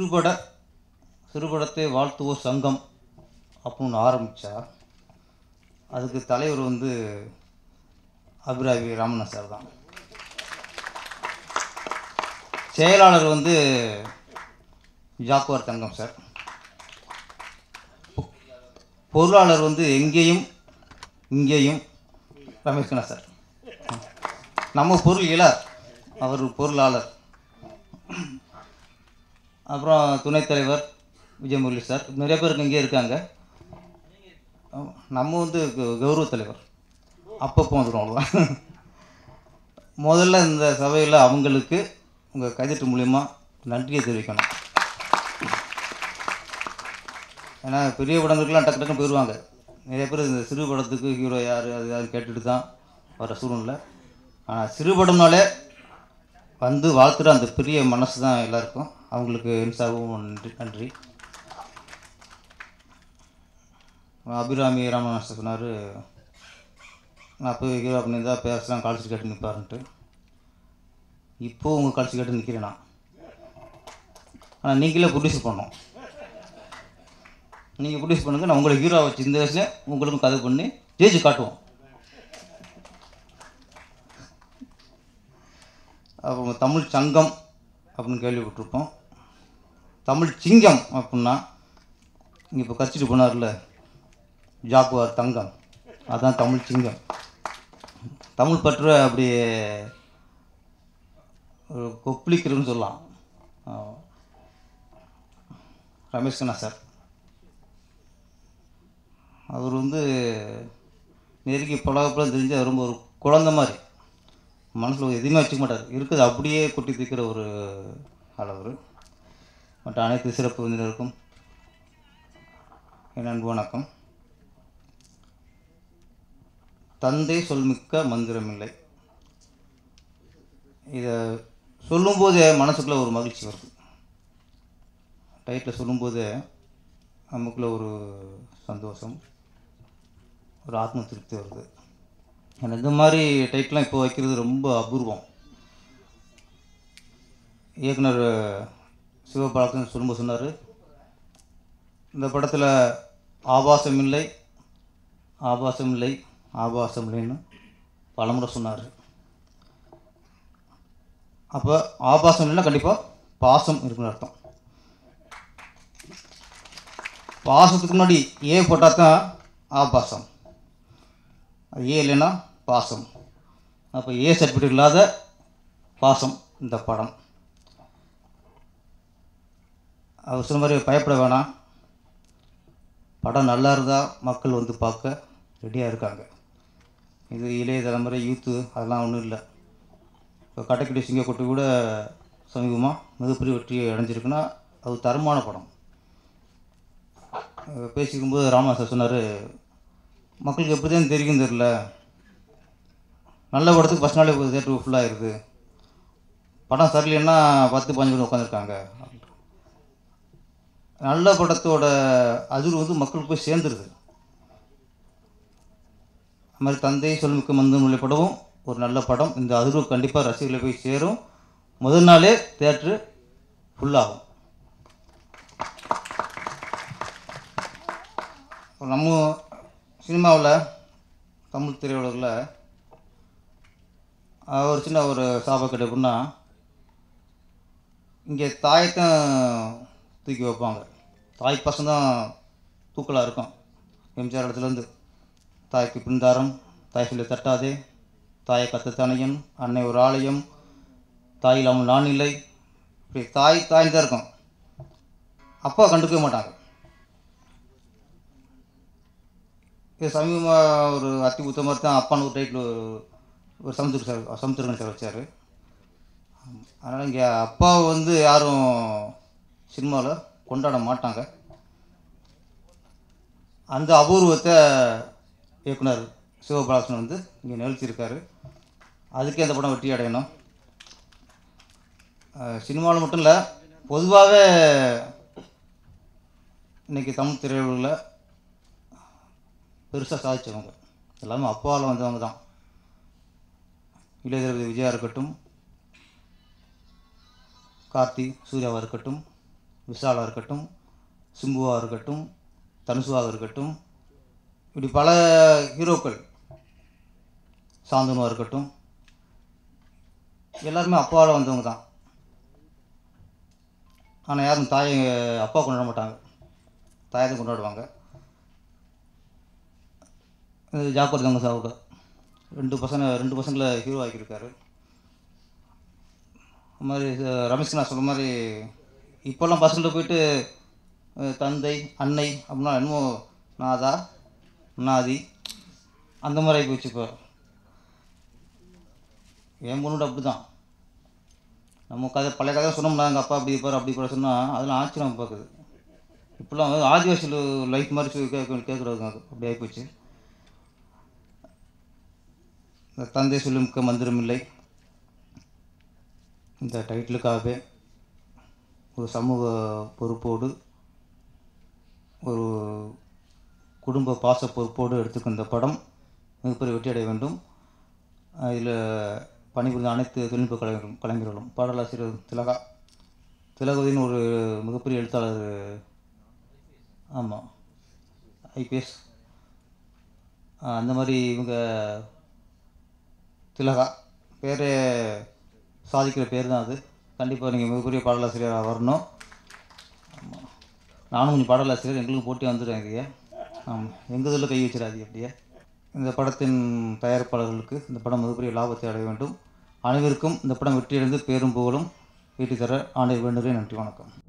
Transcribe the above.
சிறுபட சிறுபடத்தை வாழ்த்துவோர் சங்கம் அப்படின்னு ஆரம்பித்தா அதுக்கு தலைவர் வந்து அபிராமி ராமண்ணா சார் தான் செயலாளர் வந்து ஜாக்குவார் தங்கம் சார் பொருளாளர் வந்து எங்கேயும் இங்கேயும் ரமேஷ் கண்ணா சார் நம்ம பொருள் இயலார் அவர் பொருளாளர் அப்புறம் துணைத் தலைவர் விஜயமுரளி சார் நிறைய பேருக்கு இங்கே இருக்காங்க ஆமா, நம்ம வந்து க- கௌரவ தலைவர் அப்பப்போ வந்துடும் அவ்வளோதான் முதல்ல இந்த சபையில் அவங்களுக்கு உங்கள் கைதட்டு மூலிமா நன்றியை தெரிவிக்கணும் ஏன்னா பெரிய படங்களுக்கெல்லாம் டக்கு டக்குன்னு போயிடுவாங்க நிறைய பேர் இந்த சிறு படத்துக்கு ஹீரோ யார் அது யாருன்னு கேட்டுட்டு தான் வர சூழ்நிலை ஆனால் சிறு படம்னாலே வந்து வாழ்த்துற அந்த பெரிய மனசு தான் எல்லாருக்கும் அவங்களுக்கு இன்சாவும் நன்றி நன்றி அபிராமி ராமநாதன் சொன்னார் நான் போய் ஹீரோ பண்ணியிருந்தா பேசலாம் காலேஜ் கேட்டு நிற்பாருன்ட்டு இப்போ உங்கள் காலேஜ் கேட்டு நிற்கிறேன் நான் ஆனால் நீங்களே ப்ரொடியூஸ் பண்ணோம் நீங்கள் ப்ரொடியூஸ் பண்ணுங்கள் நான் உங்களை ஹீரோ வச்சு இந்த வயசுல உங்களுக்கும் கதை பண்ணி ஜெயிச்சு காட்டுவோம் அப்புறம் தமிழ் சங்கம் அப்படின்னு கேள்விப்பட்டிருப்போம் தமிழ் சிங்கம் அப்படின்னா இங்கே இப்போ கச்சிட்டு போனார்ல ஜாக்குவார் தங்கம் அதான் தமிழ் சிங்கம் தமிழ் பற்று அப்படியே ஒரு கொப்பளிக்கிறதுன்னு சொல்லலாம் ஆ. ரமேஷ் கண்ணா சார் அவர் வந்து நெருங்கி பழகப்படம் தெரிஞ்சு அவர் ரொம்ப ஒரு குழந்த மாதிரி மனசில் எதுவுமே வச்சுக்க மாட்டார் இருக்குது அப்படியே கொட்டி தீக்கிற ஒரு ஆள் அவர் மற்ற அனைத்து சிறப்பு விருந்தினருக்கும் என் அன்பு வணக்கம் தந்தை சொல்மிக்க மந்திரமில்லை இதை சொல்லும்போதே மனசுக்குள்ளே ஒரு மகிழ்ச்சி வருது டைட்டில் சொல்லும்போதே நமக்குள்ள ஒரு சந்தோஷம் ஒரு ஆத்ம திருப்தி வருது எனக்கு இந்த மாதிரி டைட்டிலாம் இப்போ வைக்கிறது ரொம்ப அபூர்வம் இயக்குனர் சிவபாலகன் சொல்லும்போது சொன்னார் இந்த படத்தில் ஆபாசம் இல்லை ஆபாசம் இல்லை ஆபாசம் இல்லைன்னு பலமுறை சொன்னார் அப்போ ஆபாசம் இல்லைன்னா கண்டிப்பாக பாசம் இருக்குன்னு அர்த்தம் பாசத்துக்கு முன்னாடி ஏ போட்டால் தான் ஆபாசம் அது ஏ இல்லைன்னா பாசம் அப்போ ஏ சர்டிஃபிகேட் இல்லாத பாசம் இந்த படம் அவர் சொன்ன மாதிரி பயப்பட வேணாம் படம் நல்லா இருந்தால் மக்கள் வந்து பார்க்க ரெடியாக இருக்காங்க இது இளைய தலைமுறை யூத்து அதெல்லாம் ஒன்றும் இல்லை இப்போ கட்டக்கடி சிங்கக்கொட்டி கூட சமீபமாக மிகப்பெரிய வெற்றி அடைஞ்சிருக்குன்னா அது தரமான படம் அஹ் பேசிக்கும்போது ராமநாத் சார் சொன்னார் மக்களுக்கு எப்படி தான் தெரியும் தெரில நல்ல படத்துக்கு ஃபஸ்ட் நாளே தேட்டர் ஃபுல்லாகிருது படம் சரியில்லைன்னா பத்து பதினஞ்சு பேர் உட்காந்துருக்காங்க நல்ல படத்தோட அதிர்வு வந்து மக்களுக்கு போய் சேர்ந்துருது அது மாதிரி தந்தை சொல்மிக்க மந்து மொழி படமும் ஒரு நல்ல படம் இந்த அதிர்வு கண்டிப்பாக ரசிகர்களை போய் சேரும் முதல் நாளே தேட்ரு ஃபுல்லாகும் நம்ம சினிமாவில் தமிழ் திரையுலகில் அஹ், ஒரு சின்ன ஒரு சாபக்கட்டு எப்படின்னா இங்கே தாயத்தான் தூக்கி வைப்பாங்க தாய் பசங்க தான் தூக்கலாக இருக்கும் எம்ஜிஆர் இடத்துலேருந்து தாய்க்கு பின்தாரம் தாய் சொல்லி தட்டாதே தாயை கத்த தனையன் அன்னை ஒரு ஆலயம் தாய் இல்லாமல் நான் இல்லை இப்படி தாய் தாய் தான் இருக்கும் அப்பா கண்டுக்கவே மாட்டாங்க இது சமீபமாக ஒரு அத்தி ஊத்த மாதிரி தான் அப்பான்னு ஒரு டைட்டில் ஒரு சமுத்திர சார் சமுத்திரகன் சார் வச்சார் அதனால் இங்கே அப்பாவை வந்து யாரும் சினிமாவில் கொண்டாட மாட்டாங்க அந்த அபூர்வத்தை இயக்குனர் சிவபாலகிருஷ்ணன் வந்து இங்கே நிகழ்த்தியிருக்காரு அதுக்கே அந்த படம் வெற்றி அடையணும் சினிமாவில் மட்டும் இல்லை பொதுவாகவே இன்றைக்கி தமிழ் திரையுலகில் பெருசாக சாதிச்சவங்க எல்லாமே அப்பாவில் வந்தவங்க தான் இளைய தளபதி விஜயா இருக்கட்டும் கார்த்தி சூர்யாவாக இருக்கட்டும் விஷாலாக இருக்கட்டும் சிம்புவாக இருக்கட்டும் தனுஷுவாக இருக்கட்டும் இப்படி பல ஹீரோக்கள் சாந்தனுவாக இருக்கட்டும் எல்லாருமே அப்பாவால் வந்தவங்க தான் ஆனால் யாரும் தாயை அப்பா கொண்டாட மாட்டாங்க தாயை தான் கொண்டாடுவாங்க இது ஜாப்பர் தங்க சாவுக்கு ரெண்டு பசங்க ரெண்டு பசங்களை ஹீரோ ஆக்கியிருக்காரு அது மாதிரி இது ரமேஷ் நான் சொன்ன மாதிரி இப்போல்லாம் பசங்கள்ட்ட போயிட்டு அஹ், தந்தை அன்னை அப்படின்னா என்னமோ நாதா நாதி அந்த மாதிரி ஆகி போச்சு இப்போ என் பொண்ணோட அப்படி தான் நம்ம கதை பழைய கதை சொன்னோம்னா எங்கள் அப்பா அப்படி இருப்பார் அப்படி கூட சொன்னால் அதெல்லாம் ஆச்சரியம் பார்க்குது இப்போல்லாம் வந்து ஆதிவாசியில் லைஃப் மாதிரி சொல்லி கேட்க கேட்குறதுங்க அப்படி ஆகிப்போச்சு இந்த தந்தை சொல்லுமிக்க மந்திரம் இல்லை இந்த டைட்டிலுக்காகவே ஒரு சமூக பொறுப்போடு ஒரு குடும்ப பாச பொறுப்போடு எடுத்துக்க இந்த படம் மிகப்பெரிய வெற்றி அடைய வேண்டும் இதில் பணிபுரிந்த அனைத்து தொழில்நுட்ப கலைஞர்களும் கலைஞர்களும் பாடலாசிரியர் திலகா திலகவதின்னு ஒரு மிகப்பெரிய எழுத்தாளர் ஆமாம் ஐபிஎஸ் அந்த மாதிரி இவங்க திலகா பேரே சாதிக்கிற பேர் தான் அது கண்டிப்பாக நீங்கள் மிகப்பெரிய பாடலாசிரியராக வரணும் ஆமாம் நானும் கொஞ்சம் பாடலாசிரியர் எங்களுக்கும் போட்டி வந்துடுவாங்க ஆமாம் எங்கள் இதில் கை வச்சிடாதீங்க அப்படியே இந்த படத்தின் தயாரிப்பாளர்களுக்கு இந்த படம் மிகப்பெரிய லாபத்தை அடைய வேண்டும் அனைவருக்கும் இந்த படம் வெற்றியடைந்து பேரும் புகழும் ஈட்டி தர ஆண்டை வேண்டுகிறேன் நன்றி வணக்கம்